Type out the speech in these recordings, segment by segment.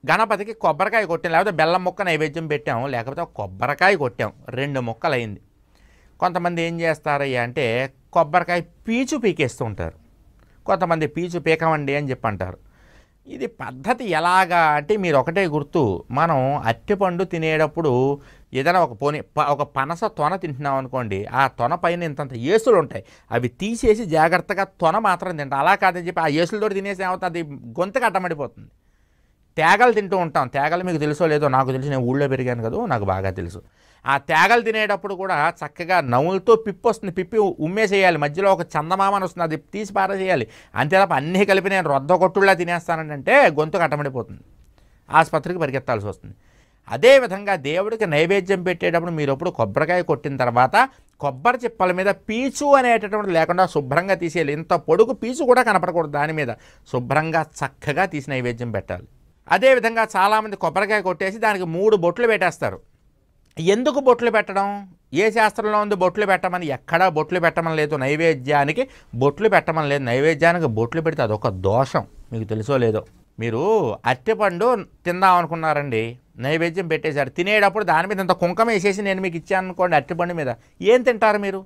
గణపతికి కొబ్బరికాయ కొట్టాం లేకపోతే బెల్లం ముక్క నైవేద్యం పెట్టాం లేకపోతే ఒక కొబ్బరికాయ కొట్టాం రెండు ముక్కలు అయింది కొంతమంది ఏం చేస్తారయ్యా అంటే కొబ్బరికాయ పీచు పీకేస్తూ ఉంటారు కొంతమంది పీచు పీకమండి అని చెప్పి అంటారు ఇది పద్ధతి ఎలాగా అంటే మీరు ఒకటే గుర్తు మనం అరటిపండు తినేటప్పుడు ఏదైనా ఒక పోని ప- ఒక పనస తొన తింటున్నాం అనుకోండి ఆ తొన పైన ఇంతంత ఏసులు ఉంటాయి అవి తీసేసి జాగ్రత్తగా తొన మాత్రం తింటాం అలా కాదని చెప్పి ఆ ఏసులతో తినేసి ఏమవుతుంది అది గొంతుకు అడ్డమడిపోతుంది తేగలు తింటూ ఉంటాం తేగలు మీకు తెలుసో లేదో నాకు తెలుసు నేను ఊళ్ళో పెరిగాను కదా నాకు బాగా తెలుసు ఆ తేగలు తినేటప్పుడు కూడా చక్కగా నవ్వులతో పిప్పి వస్తుంది పిప్పి ఉమ్మేసేయాలి మధ్యలో ఒక చందమామని వస్తుంది అది తీసి పారేసేయాలి అంతే తప్ప అన్నీ కలిపి నేను రొద్ద కొట్టుళ్ళ తినేస్తానంటే గొంతు కట్టమడిపోతుంది ఆసుపత్రికి పరిగెత్తాల్సి వస్తుంది అదేవిధంగా దేవుడికి నైవేద్యం పెట్టేటప్పుడు మీరు ఎప్పుడు కొబ్బరికాయ కొట్టిన తర్వాత కొబ్బరి చిప్పల మీద పీచు అనేటటువంటి లేకుండా శుభ్రంగా తీసేయాలి ఇంత పొడుగు పీచు కూడా కనపడకూడదు దాని మీద శుభ్రంగా చక్కగా తీసి నైవేద్యం పెట్టాలి అదేవిధంగా చాలామంది కొబ్బరికాయ కొట్టేసి దానికి మూడు బొట్లు పెట్టేస్తారు ఎందుకు బొట్లు పెట్టడం ఏ శాస్త్రంలో ఉంది బొట్లు పెట్టమని ఎక్కడా బొట్లు పెట్టమని లేదు నైవేద్యానికి బొట్లు పెట్టమని లేదు నైవేద్యానికి బొట్లు పెడితే అదొక దోషం మీకు తెలుసో లేదో మీరు అరటిపండు తిందాం అనుకున్నారండి నైవేద్యం పెట్టేశారు తినేటప్పుడు దాని మీద ఇంత కుంకం వేసేసి నేను మీకు ఇచ్చాను అనుకోండి అరటిపండు మీద ఏం తింటారు మీరు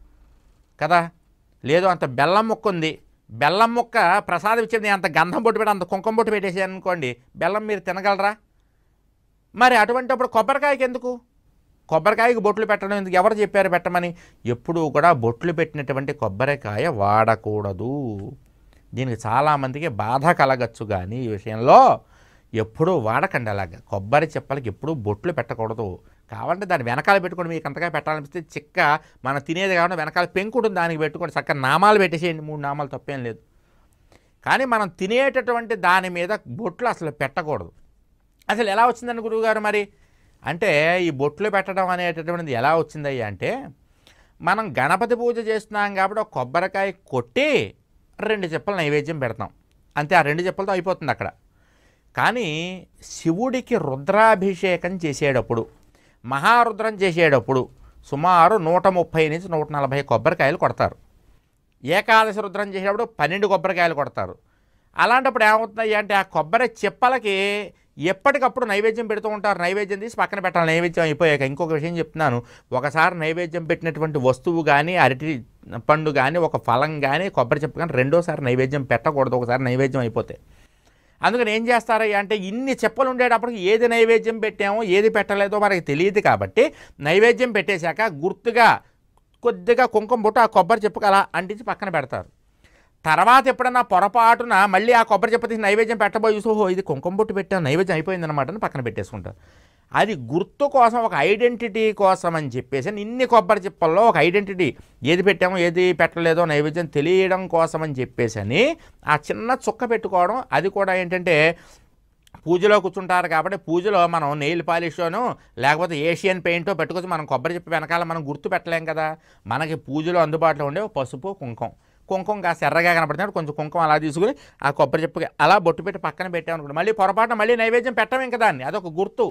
కదా లేదు అంత బెల్లం ముక్క ఉంది బెల్లం ముక్క ప్రసాదం ఇచ్చేది అంత గంధం బొట్టు పెట్టి అంత కుంకం బొట్టు పెట్టేసాను అనుకోండి బెల్లం మీరు తినగలరా మరి అటువంటిప్పుడు కొబ్బరికాయకి ఎందుకు కొబ్బరికాయకి బొట్లు పెట్టడం ఎందుకు ఎవరు చెప్పారు పెట్టమని ఎప్పుడూ కూడా బొట్లు పెట్టినటువంటి కొబ్బరికాయ వాడకూడదు దీనికి చాలామందికి బాధ కలగచ్చు కానీ ఈ విషయంలో ఎప్పుడూ వాడకండి అలాగా కొబ్బరి చెప్పలకి ఎప్పుడూ బొట్లు పెట్టకూడదు కావాలంటే దాన్ని వెనకాల పెట్టుకొని మీకు అంతగా పెట్టాలనిపిస్తే చిక్క మనం తినేది కాకుండా వెనకాల పెంకుటుంది దానికి పెట్టుకొని చక్కగా నామాలు పెట్టేసేయండి మూడు నామాలు తప్పేం లేదు కానీ మనం తినేటటువంటి దాని మీద బొట్లు అసలు పెట్టకూడదు అసలు ఎలా వచ్చిందని గురువుగారు మరి అంటే ఈ బొట్లు పెట్టడం అనేటటువంటిది ఎలా వచ్చిందయ్యా అంటే మనం గణపతి పూజ చేస్తున్నాం కాబట్టి ఒక కొబ్బరికాయ కొట్టి రెండు చెప్పలు నైవేద్యం పెడతాం అంతే ఆ రెండు చెప్పలతో అయిపోతుంది అక్కడ కానీ శివుడికి రుద్రాభిషేకం చేసేటప్పుడు మహారుద్రం చేసేటప్పుడు సుమారు నూట ముప్పై నుంచి నూట నలభై కొబ్బరికాయలు కొడతారు ఏకాదశి రుద్రం చేసేటప్పుడు పన్నెండు కొబ్బరికాయలు కొడతారు అలాంటప్పుడు ఏమవుతున్నాయి అంటే ఆ కొబ్బరి చిప్పలకి ఎప్పటికప్పుడు నైవేద్యం పెడుతూ ఉంటారు నైవేద్యం తీసి పక్కన పెట్టాలి నైవేద్యం అయిపోయాక ఇంకొక విషయం చెప్తున్నాను ఒకసారి నైవేద్యం పెట్టినటువంటి వస్తువు కానీ అరటి పండు కానీ ఒక ఫలం కానీ కొబ్బరి చెప్పు కానీ రెండోసారి నైవేద్యం పెట్టకూడదు ఒకసారి నైవేద్యం అయిపోతే అందుకని ఏం చేస్తారయ్యా అంటే ఇన్ని చెప్పలు ఉండేటప్పటికి ఏది నైవేద్యం పెట్టామో ఏది పెట్టలేదో మనకి తెలియదు కాబట్టి నైవేద్యం పెట్టేశాక గుర్తుగా కొద్దిగా కుంకుమ బుట్ట ఆ కొబ్బరి చెప్పుకు అలా అంటించి పక్కన పెడతారు తర్వాత ఎప్పుడన్నా పొరపాటున మళ్ళీ ఆ కొబ్బరి చెప్ప తీసి నైవేద్యం పెట్టబోయి చూసి ఓహో ఇది కుంకుమ బొట్టు పెట్టాం నైవేద్యం అయిపోయింది అనమాట అని పక్కన పెట్టేసుకుంటారు అది గుర్తు కోసం ఒక ఐడెంటిటీ కోసం అని చెప్పేసి ఇన్ని కొబ్బరి చిప్పల్లో ఒక ఐడెంటిటీ ఏది పెట్టామో ఏది పెట్టలేదో నైవేద్యం తెలియడం కోసం అని చెప్పేసి అని ఆ చిన్న చుక్క పెట్టుకోవడం అది కూడా ఏంటంటే పూజలో కూర్చుంటారు కాబట్టి పూజలో మనం నెయిల్ పాలిషోను లేకపోతే ఏషియన్ పెయింటో పెట్టుకొచ్చి మనం కొబ్బరి చెప్పి వెనకాల మనం గుర్తు పెట్టలేం కదా మనకి పూజలో అందుబాటులో ఉండే ఒక పసుపు కుంకుమ కుంకుమ కాస్త ఎర్రగా కనపడుతున్నాడు కొంచెం కుంకుమ అలా తీసుకుని ఆ కొబ్బరి చెప్పుకి అలా బొట్టు పెట్టి పక్కన పెట్టామనుకోండి మళ్ళీ పొరపాటున మళ్ళీ నైవేద్యం పెట్టం ఇంకా దాన్ని అదొక గుర్తు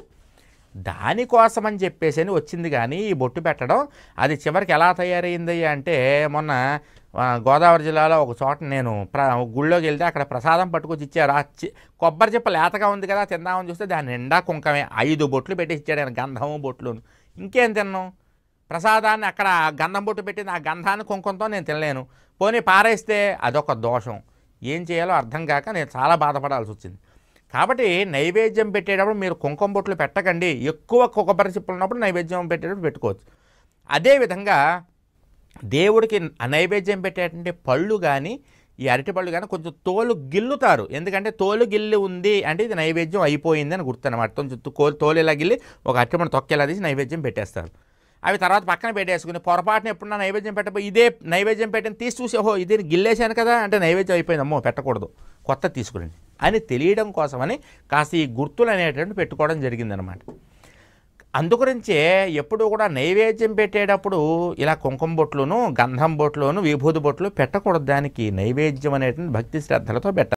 దానికోసం అని చెప్పేసి అని వచ్చింది కానీ ఈ బొట్టు పెట్టడం అది చివరికి ఎలా తయారైంది అంటే మొన్న ఆ, గోదావరి జిల్లాలో ఒక చోట నేను ప్ర గుళ్ళోకి వెళ్తే అక్కడ ప్రసాదం పట్టుకొచ్చి ఇచ్చారు ఆ చి- కొబ్బరి చెప్ప లేతగా ఉంది కదా తిందామని చూస్తే దాని నిండా కుంకమే ఐదు బొట్లు పెట్టి ఇచ్చాడు ఆయన గంధము బొట్లు ఇంకేం తిన్నాం ప్రసాదాన్ని అక్కడ ఆ గంధం బొట్టు పెట్టింది ఆ గంధాన్ని కుంకంతో నేను తినలేను పోనీ పారేస్తే అదొక దోషం ఏం చేయాలో అర్థం కాక నేను చాలా బాధపడాల్సి వచ్చింది కాబట్టి నైవేద్యం పెట్టేటప్పుడు మీరు కుంకుమ బొట్లు పెట్టకండి ఎక్కువ కొబ్బరి చిప్పలు ఉన్నప్పుడు నైవేద్యం పెట్టేటప్పుడు పెట్టుకోవచ్చు అదేవిధంగా దేవుడికి ఆ నైవేద్యం పెట్టేటువంటి పళ్ళు కానీ ఈ అరటి పళ్ళు కానీ కొంచెం తోలు గిల్లుతారు ఎందుకంటే తోలు గిల్లి ఉంది అంటే ఇది నైవేద్యం అయిపోయింది అని గుర్తు అనమాట కొంచెం తో- తోలు ఇలా గిల్లి ఒక అరటిపండు తొక్కేలా తీసి నైవేద్యం పెట్టేస్తారు అవి తర్వాత పక్కన పెట్టేసుకుని పొరపాటున ఎప్పుడన్నా నైవేద్యం పెట్టబోయి ఇదే నైవేద్యం పెట్టిన తీసి చూసి ఓహో ఇది గిల్లేశాను కదా అంటే నైవేద్యం అయిపోయింది అమ్మో పెట్టకూడదు కొత్త తీసుకురండి అని తెలియడం కోసమని కాస్త ఈ గుర్తులు అనేటువంటి పెట్టుకోవడం జరిగిందనమాట అందుగురించే ఎప్పుడు కూడా నైవేద్యం పెట్టేటప్పుడు ఇలా కుంకుమ బొట్లును గంధం బొట్లును విభూతి బొట్లు పెట్టకూడదు దానికి నైవేద్యం అనేటువంటి భక్తి శ్రద్ధలతో పెట్టాలి